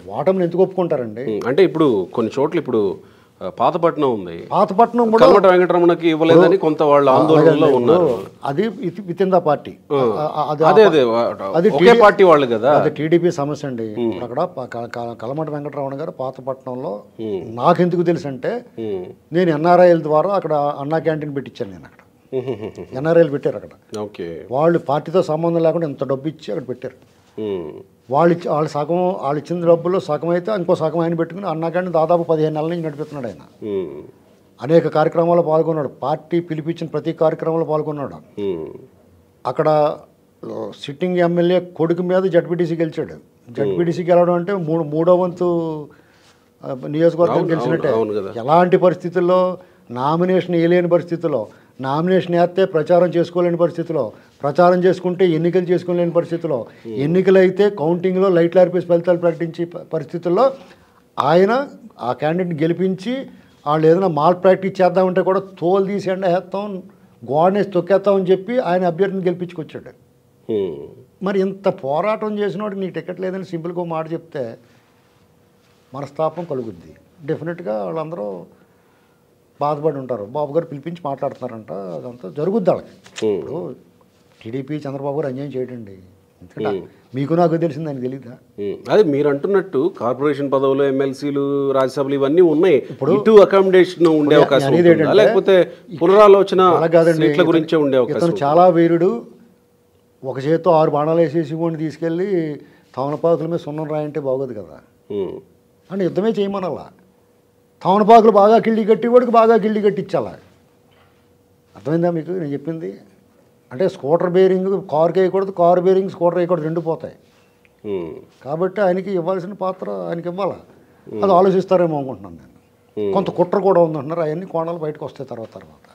ఓటమిని ఎందుకు ఒప్పుకుంటారండి ఉమ్, అంటే ఇప్పుడు కొన్ని చోట్ల ఇప్పుడు ఆ, పాతపట్నం ఉంది పాతపట్నం కూడా కల్మట వెంకటరమణకి ఇవ్వలేదని కొంత వాళ్ళు ఆందోళనలో ఉన్నారు అది విత్ ఇన్ ద పార్టీ అది అదే అదే వా- అది ఒకే పార్టీ వాళ్ళు కదా అది టీడీపీ సమస్య అండి ఇప్పుడు అక్కడ ప- క- క- కలమటి వెంకటరమణ గారు పాతపట్నంలో నాకెందుకు తెలుసు అంటే ఉమ్, నేను ఎన్ఆర్ఐల ద్వారా అక్కడ అన్నా క్యాంటీన్ పెట్టించాను నేను అక్కడ ఎన్ఆర్ఐలు పెట్టారు అక్కడ ఓకే వాళ్ళు పార్టీతో సంబంధం లేకుండా ఎంత డబ్బు ఇచ్చి అక్కడ పెట్టారు ఉమ్, వాళ్ళు ఇచ్చి వాళ్ళు సగం వాళ్ళు ఇచ్చిన డబ్బుల్లో సగం అయితే ఇంకో సగం ఆయన పెట్టుకుని అన్నా క్యాంటీన్ దాదాపు పదిహేను నెలల నుంచి నడిపిస్తున్నాడు ఆయన ఉమ్, అనేక కార్యక్రమాల్లో పాల్గొన్నాడు పార్టీ పిలిపించిన ప్రతి కార్యక్రమంలో పాల్గొన్నాడు ఉమ్, అక్కడ సిట్టింగ్ ఎమ్మెల్యే కొడుకు మీద జడ్పీటీసీ గెలిచాడు జడ్పీటీసీ గెలవడం అంటే మూడు మూడో వంతు ఆ, నియోజకవర్గం అవును, గెలిచినట్టే అవును, అవును కదా. ఎలాంటి పరిస్థితుల్లో నామినేషన్ వేయలేని పరిస్థితుల్లో నామినేషన్ వేస్తే ప్రచారం చేసుకోలేని పరిస్థితిలో ప్రచారం చేసుకుంటే ఎన్నికలు చేసుకోలేని పరిస్థితిలో ఎన్నికలు అయితే కౌంటింగ్లో లైట్లు ఆర్పేసి ఫలితాలు ప్రకటించే ప- పరిస్థితుల్లో ఆయన ఆ క్యాండిడేట్ని గెలిపించి వాళ్ళు ఏదైనా మాల్ ప్రాక్టీస్ చేద్దామంటే కూడా తోలు తీసి ఎండ వేస్తాం గోడనేసి తొక్కేస్తామని చెప్పి ఆయన అభ్యర్థిని గెలిపించుకొచ్చాడు ఉమ్, మరి ఇంత పోరాటం చేసినోడికి నీకు టికెట్ లేదని సింపుల్గా ఒక మాట చెప్తే మనస్తాపం కలుగుద్ది డెఫినెట్గా వాళ్ళందరూ బాధపడి ఉంటారు బాబు గారు పిలిపించి మాట్లాడుతున్నారంట అదంతా జరుగుద్ది వాళ్ళకి ఉమ్. ఇప్పుడు టీడీపీ చంద్రబాబు గారు అన్యాయం చేయడండి ఎందుకంటే మీకు నాకు తెలిసింది ఆయనకు తెలియదా ఉమ్, అదే మీరు అంటున్నట్టు కార్పొరేషన్ పదవులు ఎమ్మెల్సీలు రాజ్యసభలు ఇవన్నీ ఉన్నాయి ఇటు అకామిడేషన్ ఉండే అవకాశం అనేది ఉంటుందా? ఏంటంటే, లేకపోతే పునరాలోచన అలా కాదండి సీట్ల గురించే ఉండే అవకాశం ఇతను చాలా వీరుడు ఒక చేత్తో ఆరు బాణాలు వేసేసి వాడిని తీసుకెళ్ళి తమలపాకుల మీద సున్నం రాయంటే బాగోదు కదా ఉమ్, అంటే యుద్ధమే చేయమనాలా తమలపాకులు బాగా కిళ్ళి కట్టి వాడికి బాగా కిళ్ళి కట్టించాలా అర్థమైందా మీకు నేను చెప్పింది అంటే స్కూటర్ బేరింగ్ కారుకి వేయకూడదు కారు బేరింగ్ స్కూటర్ వేయకూడదు రెండు పోతాయి ఉమ్, కాబట్టి ఆయనకి ఇవ్వాల్సిన పాత్ర ఆయనకి ఇవ్వాలా అది ఆలోచిస్తారేమో అనుకుంటున్నాను నేను కొంత కుట్ర కూడా ఉందంటున్నారు అవన్నీ కోణాలు బయటకు వస్తాయి తర్వాత తర్వాత